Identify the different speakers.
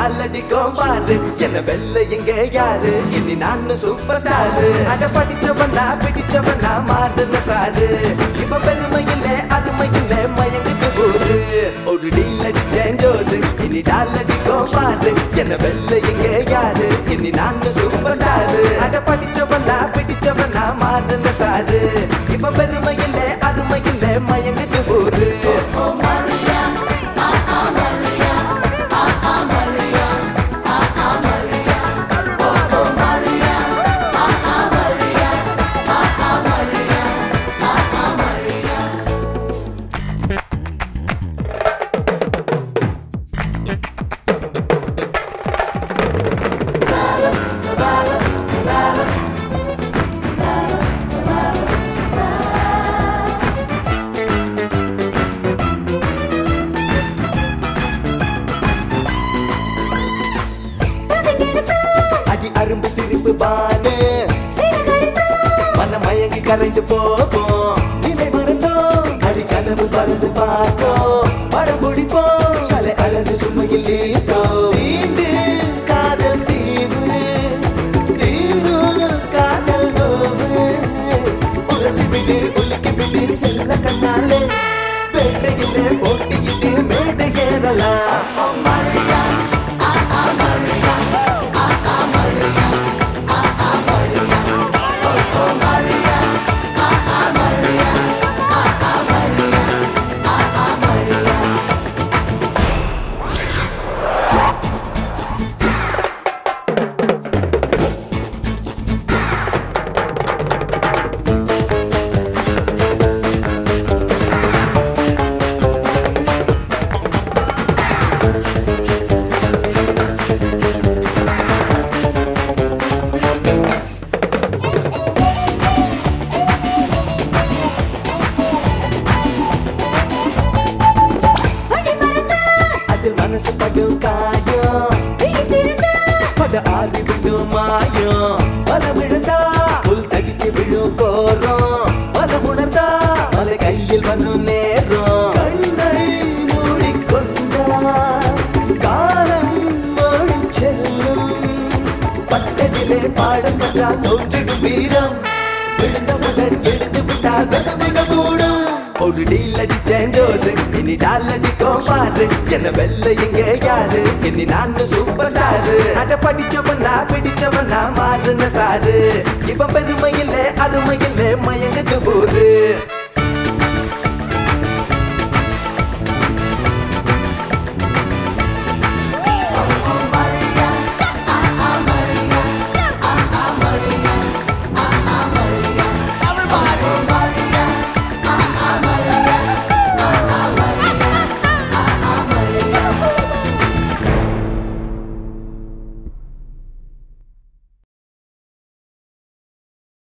Speaker 1: டாலடிக்கும் பாரு என்ன வெல்ல எங்க யாரு இனி நான் சூப்பர் ஸ்டாரு அத படிச்சவனா பிடிச்சவனா மாறுன சாரு இப்ப பெருமை இல்ல அருமை இல்ல மயங்குக்கு போது ஒரு டீல் அடிச்சேன் ஜோரு இனி டாலடிக்கும் பாரு என்ன வெல்ல எங்க யாரு இனி நான் சூப்பர் ஸ்டாரு அத படிச்சவனா பிடிச்சவனா மாறுன சாரு இப்ப பெருமை இல்ல அருமை இல்ல மயங்குக்கு போது அடி அரும்பு சிரிப்பு பானு மன மயங்கி கரைஞ்சு போகும் நிலை மறந்தோம் அடி கனவு பறந்து பார்த்தோம் படம் பிடிப்போம் சலை அழகு சுமையில் ஈர்த்தோம் தீண்டு காதல் தீவு தீவு காதல் நோவு உரசி விடு உலுக்கி விடு செல்ல கண்ணாலே வேட்டையிலே போட்டியிட்டு மேடை ஏறலாம் அதில் மனசு படும் காயம் பட ஆறி விடும் மாயம் பலம் விழுந்தா புல் தடித்து விழும் கோரம் பலம் உணர்ந்தா மலை கையில் வரும் நேரம் கண்ணை மூடிக்கொண்டா காலம் ஓடி செல்லும் பட்டதிலே பாடம் பற்றா தோற்றிடும் வீரம் விழுந்தவுடன் எழுந்து விட்டால் வெகுமிக கூடும் ஒரு டீல் அடிச்சேன் ஜோரு இனி டால் அடிக்கும் பாரு என்ன வெல்ல எங்க யாரு இனி நான் சூப்பர் ஸ்டாரு அத படிச்சவனா பிடிச்சவனா மாறுன சாரு இவன் பெருமை இல்ல அருமை இல்ல மயங்குது போரு